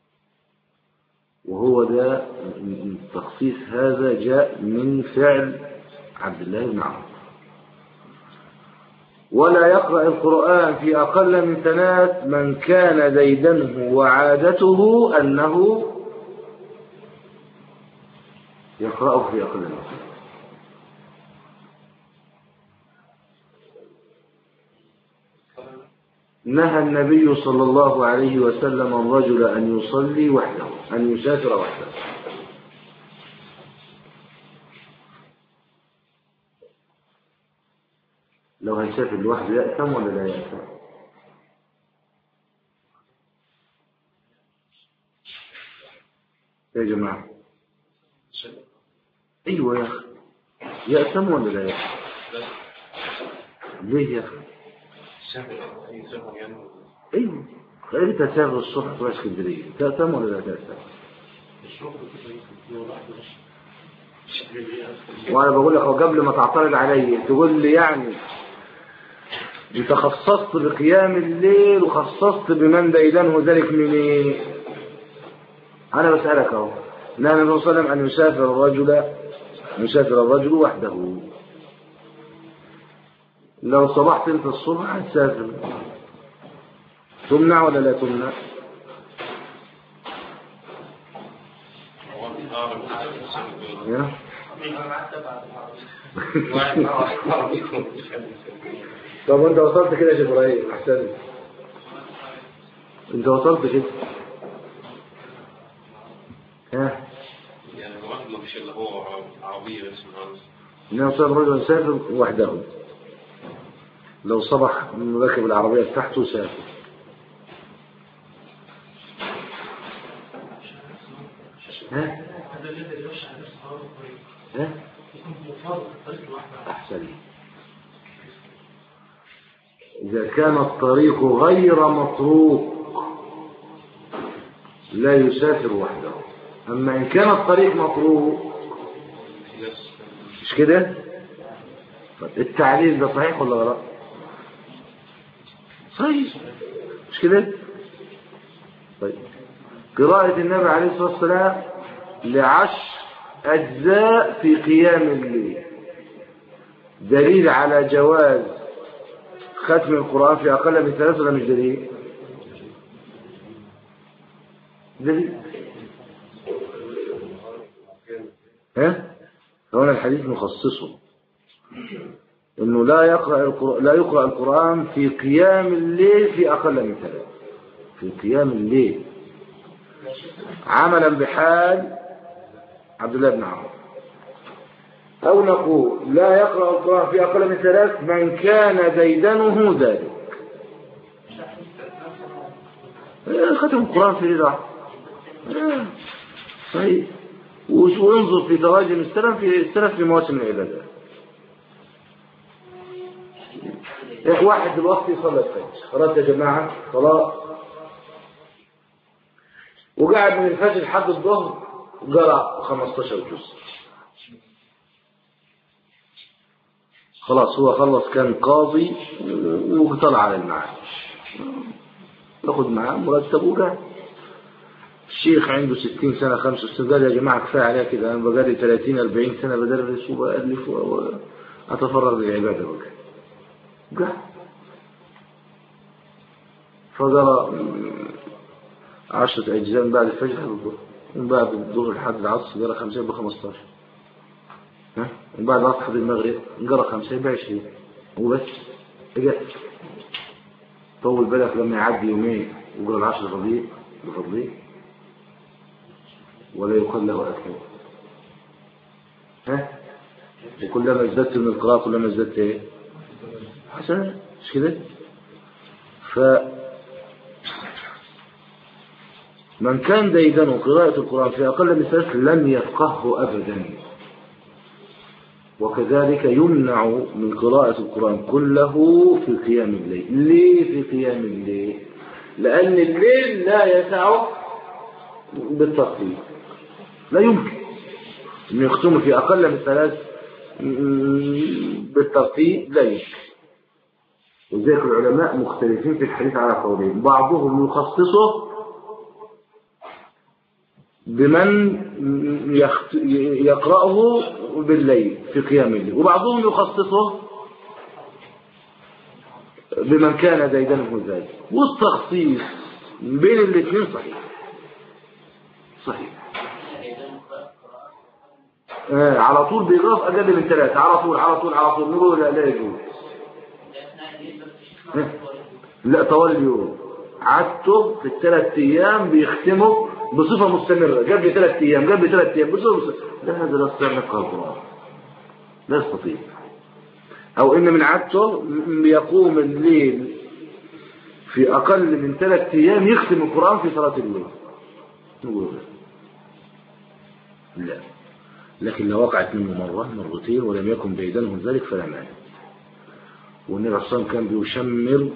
وهو ده التخصيص هذا جاء من فعل عبد الله بن عمرو ولا يقرأ القرآن في أقل من ثلاث من كان ديدنه وعادته أنه يقرأه في أقل من ثلاث نهى النبي صلى الله عليه وسلم الرجل أن يصلي وحده أن يسافر وحده لو هيسافر لوحده يأثم ولا لا يأثم يا جماعة أيوة يا أخي يأثم ولا لا يأثم ليه يا أخي ايوه انت تسافر الصبح تروح اسكندريه تأتم ولا لا تأتم؟ وانا بقول لك هو قبل ما تعترض علي تقول لي يعني انت خصصت بقيام الليل وخصصت بمن ديدنه ذلك من ايه؟ انا بسألك اهو نهى النبي صلى الله عليه وسلم ان يسافر الرجل أن يسافر الرجل وحده لو صبحت انت الصبح هتسافر تمنع ولا لا تمنع يا طب انت وصلت كده يا شيخ ابراهيم احسن انت وصلت كده ها يعني الواحد ما فيش الا هو عربية اسمه هذا انه صار رجل يسافر وحده لو صبح من راكب العربية بتاعته سافر ها ها أحسن إذا كان الطريق غير مطروق لا يسافر وحده أما إن كان الطريق مطروق ناس مش كده طب التعليل ده صحيح ولا غلط صحيح مش كده طيب قراءة النبي عليه الصلاة والسلام لعشر أجزاء في قيام الليل دليل على جواز ختم القرآن في أقل من ثلاثة ولا مش دليل؟ دليل ها؟ هنا الحديث مخصصه انه لا يقرأ القرآن لا يقرأ القرآن في قيام الليل في اقل من ثلاث في قيام الليل عملا بحال عبد الله بن عمرو او نقول لا يقرأ القرآن في اقل من ثلاث من كان ديدنه ذلك إيه، ختم القرآن في ليلة واحدة. إيه، صحيح وش- وانظر في تراجم السلف في السلف في مواسم العبادات إيه، واحد دلوقتي يصلي الفجر خلاص يا جماعة صلاة وقعد من الفجر لحد الظهر قرأ 15 جزء خلاص هو خلص كان قاضي وطلع على المعاش ياخد معاه مرتب وقعد الشيخ عنده 60 سنة 65 قال يا جماعة كفاية عليها كده أنا بقالي 30 40 سنة بدرس وبألف وأتفرغ للعبادة بقى قال فقرأ م- عشرة أجزاء من بعد الفجر لحد الظهر من بعد الظهر لحد العصر قرأ خمسة يبقى 15 ها من بعد العصر لحد المغرب قرأ خمسة يبقى 20 وبس اجت طول بالك لما يعدي يومين وقرأ العشر ربيع بفضليه ولا يقل له أكل ها وكلما ازددت من القراءة كلما ازددت ايه حسنا مش كده ف من كان ديدنه قراءة القرآن في أقل من ثلاث لم يفقهه أبدا وكذلك يمنع من قراءة القرآن كله في قيام الليل ليه في قيام الليل لأن الليل لا يسع بالترتيب لا يمكن أن يختموا في أقل من ثلاث م- بالترتيب لا يمكن وذلك العلماء مختلفين في الحديث على قولين بعضهم يخصصه بمن يخت... يقرأه بالليل في قيام الليل وبعضهم يخصصه بمن كان ديدنه ذلك والتخصيص بين الاثنين صحيح صحيح آه على طول بيضاف أقل من ثلاثة على طول على طول على طول نقول لا لا يجوز آه. لا طوال اليوم عادته في الثلاث أيام بيختموا بصفة مستمرة قبل ثلاث أيام قبل ثلاث أيام بصفة مستمرة لا هذا لا يستطيع أن يقرأ القرآن لا يستطيع أو إن من عادته م- يقوم الليل في أقل من ثلاث أيام يختم القرآن في صلاة الليل نقول لا. لا لكن لو وقعت منه مرة مرتين ولم يكن بيدنه ذلك فلا مانع والنبي عليه الصلاة والسلام كان بيشمر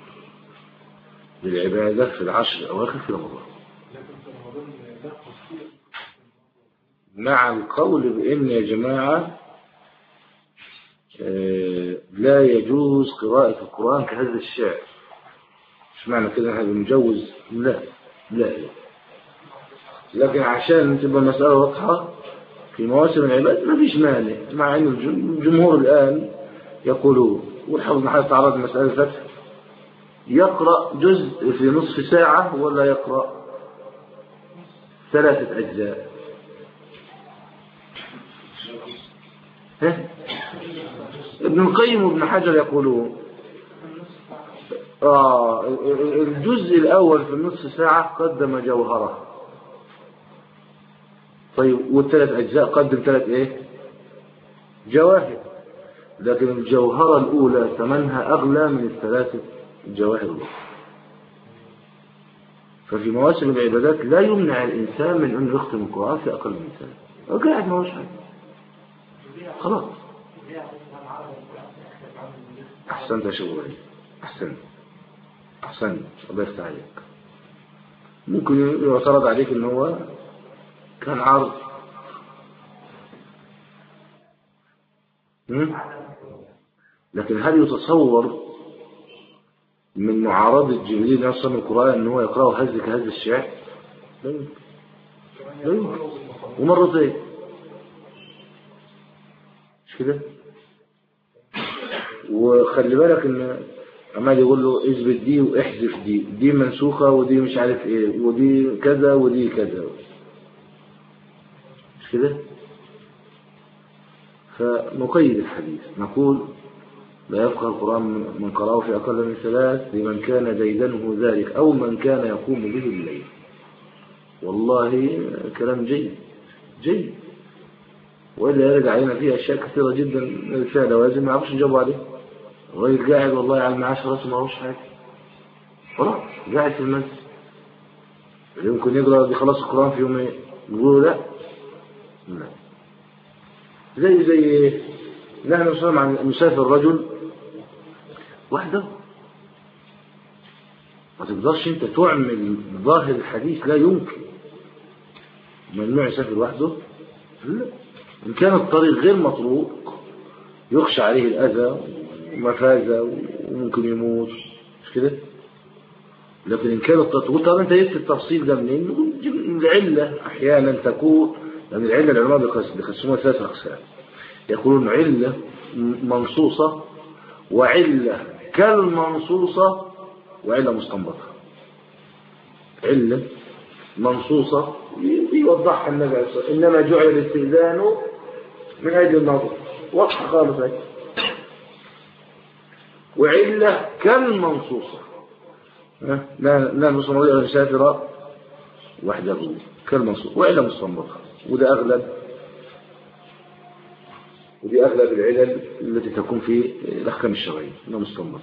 بالعبادة في العشر الأواخر في رمضان مع القول بأن يا جماعة آه، لا يجوز قراءة القرآن كهذا الشعر مش معنى كده هذا مجوز لا لا لا لكن عشان تبقى المسألة واضحة في مواسم العباد ما فيش مانع مع أن الجم- الجمهور الآن يقولون والحافظ بن حجر تعرض لمسألة الفتح يقرأ جزء في نصف ساعة ولا يقرأ ثلاثة أجزاء ها؟ ابن القيم وابن حجر يقولون آه الجزء الأول في النصف ساعة قدم جوهرة طيب والثلاث أجزاء قدم ثلاث إيه جواهر لكن الجوهرة الأولى ثمنها أغلى من الثلاثة الجواهر الأخرى ففي مواسم العبادات لا يمنع الإنسان من أن يختم القرآن في أقل من سنة هو قاعد ما هوش حاجة خلاص أحسنت يا شغل أحسنت أحسنت الله يفتح عليك ممكن يعترض عليك إن هو كان عرض هم؟ لكن هل يتصور من معارضة جبريل نفسه من القرآن أن هو يقرأه هز كهز الشعر لا يمكن لا يمكن ومرتين مش كده وخلي بالك ان عمال يقول له اثبت دي واحذف دي دي منسوخة ودي مش عارف ايه ودي كذا ودي كذا مش كده فنقيد الحديث نقول لا يفقه القرآن من قرأه في أقل من ثلاث لمن كان ديدنه ذلك أو من كان يقوم به الليل والله كلام جيد جيد وإلا يرجع علينا فيه أشياء كثيرة جدا فيها لوازم ما يعرفش نجاوب عليه الراجل قاعد والله على المعاش راسه ما هوش حاجة خلاص قاعد في المسجد يمكن يقرأ بخلاص القرآن في يومين يقولوا لا لا زي زي ايه نحن نسلم عن مسافر رجل وحده ما تقدرش انت تعمل ظاهر الحديث لا يمكن ممنوع يسافر وحده لا ان كان الطريق غير مطروق يخشى عليه الاذى ومفازة وممكن يموت مش كده لكن ان كان الطريق طب انت جبت التفصيل ده منين نقول العله احيانا تكون لان العله العلماء بيقسموها ثلاث اقسام يقولون علة منصوصة وعلة كالمنصوصة وعلة مستنبطة علة منصوصة يوضحها النبي عليه الصلاة والسلام إنما جعل الاستئذان من أجل النظر واضحة خالص هيك وعلة كالمنصوصة ها؟ لا لا نصنع أن يسافر وحده كالمنصوصة وعلة مستنبطة وده أغلب ودي أغلب العلل التي تكون في الأحكام الشرعية إنها مستنبطة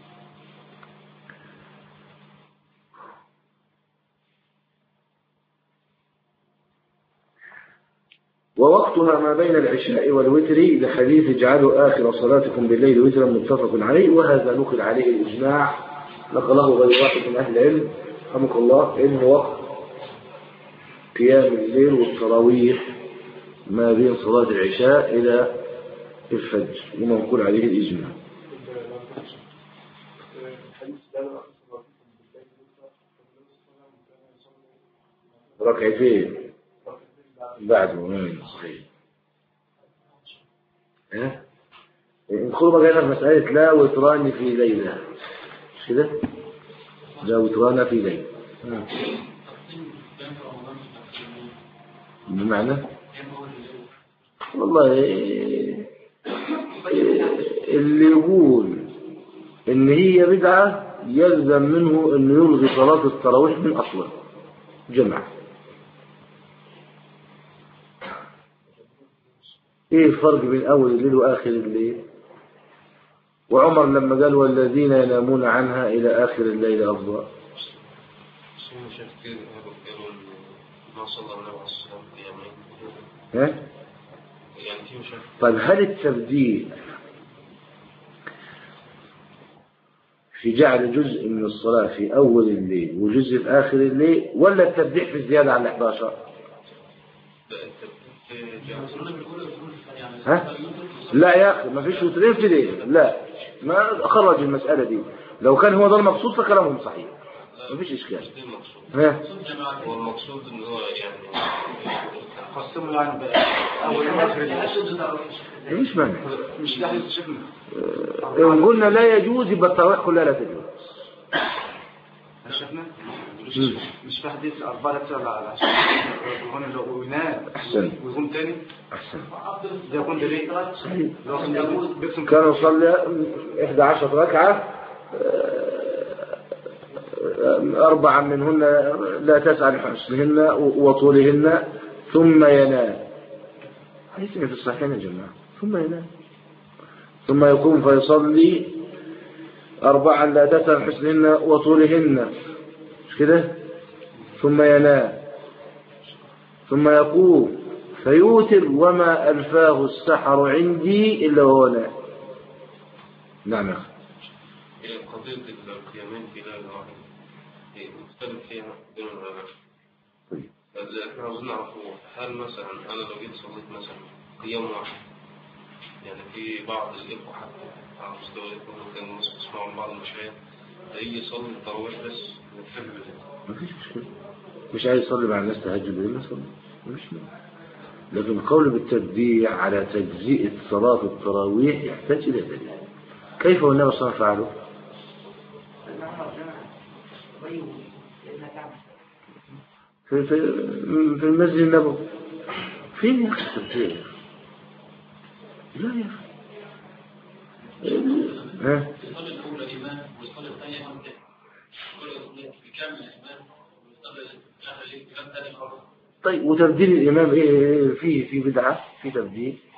ووقتها ما بين العشاء والوتر لحديث اجعلوا آخر صلاتكم بالليل وترا متفق عليه وهذا نقل عليه الإجماع نقله غير واحد من أهل العلم رحمك الله إنه وقت قيام الليل والتراويح ما بين صلاة العشاء إلى الفجر ومنقول عليه الإجماع ركعتين بعد مهم صحيح ها ندخل بقى هنا في مسألة لا وتران في ليلة مش كده لا وتران في ليلة بمعنى والله اللي يقول ان هي بدعة يلزم منه انه يلغي صلاة التراويح من اصله جمع ايه الفرق بين اول الليل واخر الليل وعمر لما قال والذين ينامون عنها الى اخر الليل افضل شيخ كثير قالوا ما صلى النبي عليه الصلاه والسلام قيامين ها يعني في مشاكل طيب هل التبديل في جعل جزء من الصلاة في أول الليل وجزء في آخر الليل ولا التبديع في الزيادة عن 11 ها؟ لا يا أخي ما فيش وترين في ليل لا ما خرج المسألة دي لو كان هو ده المقصود فكلامهم صحيح ما فيش إشكال مش ده المقصود ها؟ هو المقصود ان هو يعني قسموا يعني بقى اول واخر مفيش مانع مش ده حديث شيخنا آه، إن قلنا لا يجوز يبقى التراويح كلها لا تجوز يا شيخنا مش في حديث أربعة لا تسأل على هون لو ينام أحسن. ويقوم تاني أحسن ده يكون دليل صحيح لو كان يقول بيقسم كان يصلي 11 ركعة آه، أربعة منهن لا تسعى لحسنهن وطولهن ثم ينام حديث في الصحيحين يا جماعة ثم ينام ثم يقوم فيصلي أربعا لا تسعى لحسنهن وطولهن مش كده ثم ينام ثم يقوم فيوتر وما ألفاه السحر عندي إلا وهو نائم نعم يا أخي هي قضية القيامين في ليلة واحدة هي مختلف فيها بين العلماء طيب. اللي احنا عاوزين نعرفه هل مثلا انا لو جيت صليت مثلا قيام واحد يعني في بعض الاخوة حتى على مستوى الاخوة كانوا الناس بيسمعوا من بعض المشايخ هيجي يصلي التراويح بس من الفجر بالليل ما فيش مشكلة مش عايز يصلي مع الناس تهجد إلا صلي مش مهم. لكن القول بالتبديع على تجزئة صلاة التراويح يحتاج إلى دليل كيف والنبي صلى الله عليه وسلم فعله؟ في, في, في المسجد النبوي فين يا أخي التبديع؟ لا يا أخي ها؟ يصلي الأولى إمام ويصلي الثانية إمام تاني يصلي بكامل الإمام ويصلي الآخر إمام تاني خالص طيب وتبديل الإمام إيه إيه- في في بدعة في تبديل